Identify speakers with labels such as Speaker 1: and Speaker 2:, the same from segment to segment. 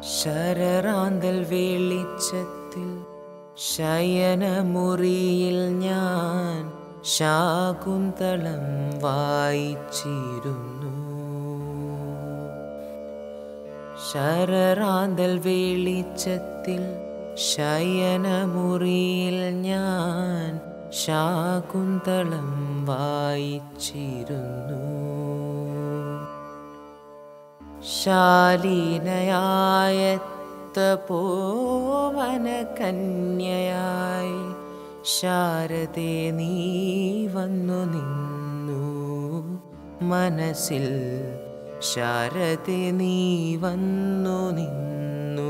Speaker 1: ശരറാന്തൽ വെളിച്ചത്തിൽ ശയനമുറിയിൽ ഞാൻ ശാകുന്തളം വായിച്ചിരുന്നു ശരറാന്തൽ വെളിച്ചത്തിൽ ശയനമുറിയിൽ ഞാൻ ശാകുന്തളം വായിച്ചിരുന്നു ശാലീനയായ പോവന കന്യയായി ശാരദേ നീ വന്നു നിന്നു മനസ്സിൽ ശാരദേ നീ വന്നു നിന്നു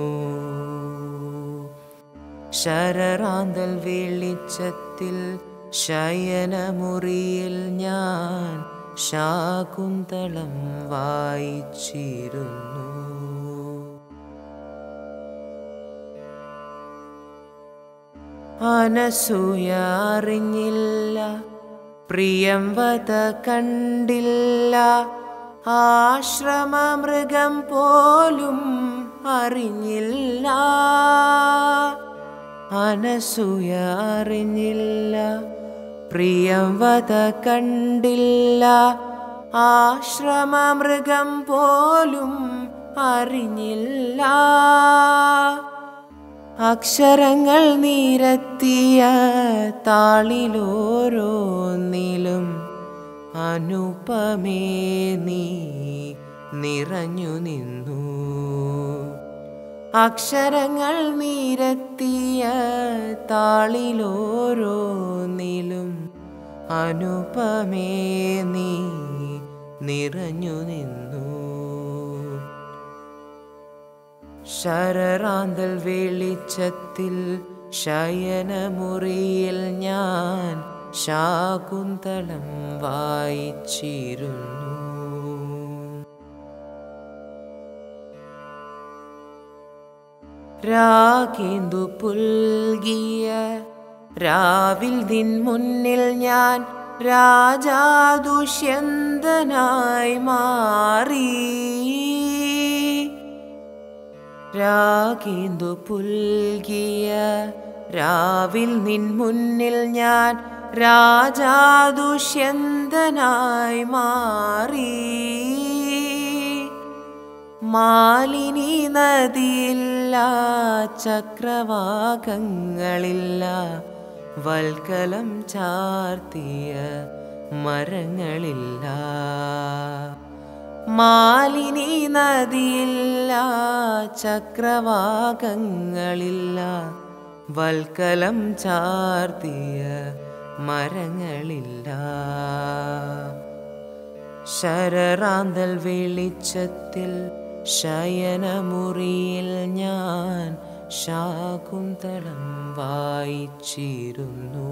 Speaker 1: ശരറാന്തൽ വെളിച്ചത്തിൽ ശയനമുറിയിൽ ഞാൻ ശാകുന്തളം വായിച്ചിരുന്നു അനസൂയ അറിഞ്ഞില്ല പ്രിയം വത കണ്ടില്ല ആശ്രമമൃഗം പോലും അറിഞ്ഞില്ല അനസൂയ അറിഞ്ഞില്ല പ്രിയം വത കണ്ടില്ല ആശ്രമമൃഗം പോലും അറിഞ്ഞില്ല അക്ഷരങ്ങൾ നിരത്തിയ താളിലോരോന്നിലും അനുപമേ നീ നിറഞ്ഞു നിന്നു അക്ഷരങ്ങൾ നിരത്തിയ താളിലോരോന്നിലും അനുപമേ നീ നിറഞ്ഞു നിന്നു ശരറാന്തൽ വെളിച്ചത്തിൽ ശയനമുറിയിൽ ഞാൻ ശാകുന്തളം വായിച്ചിരുന്നു രാഗേന്ദു പുൽകിയ രാവിൽ നിൻ മുന്നിൽ ഞാൻ രാജാദുഷ്യന്തനായി മാറി രാഗേന്ദു പുൽകിയ രാവിൽ നിൻ മുന്നിൽ ഞാൻ രാജാദുഷ്യന്തനായി മാറി മാലിനി നദിയില്ല ചക്രവാകങ്ങളില്ല വൽക്കലം ചാർത്തിയ മരങ്ങളില്ല മാലിനി നദിയില്ല ചക്രവാകങ്ങളില്ല വൽക്കലം ചാർത്തിയ മരങ്ങളില്ല ശരറാന്തൽ വെളിച്ചത്തിൽ ശയനമുറിയിൽ ഞാൻ ശാകുന്തളം വായിച്ചിരുന്നു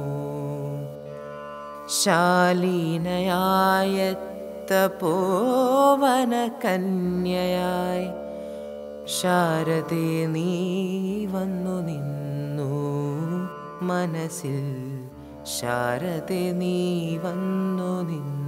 Speaker 1: ശാലീനയായ പോവന കന്യയായി ശാരദേ നീ വന്നു നിന്നു മനസ്സിൽ ശാരദേ നീ വന്നു നിന്നു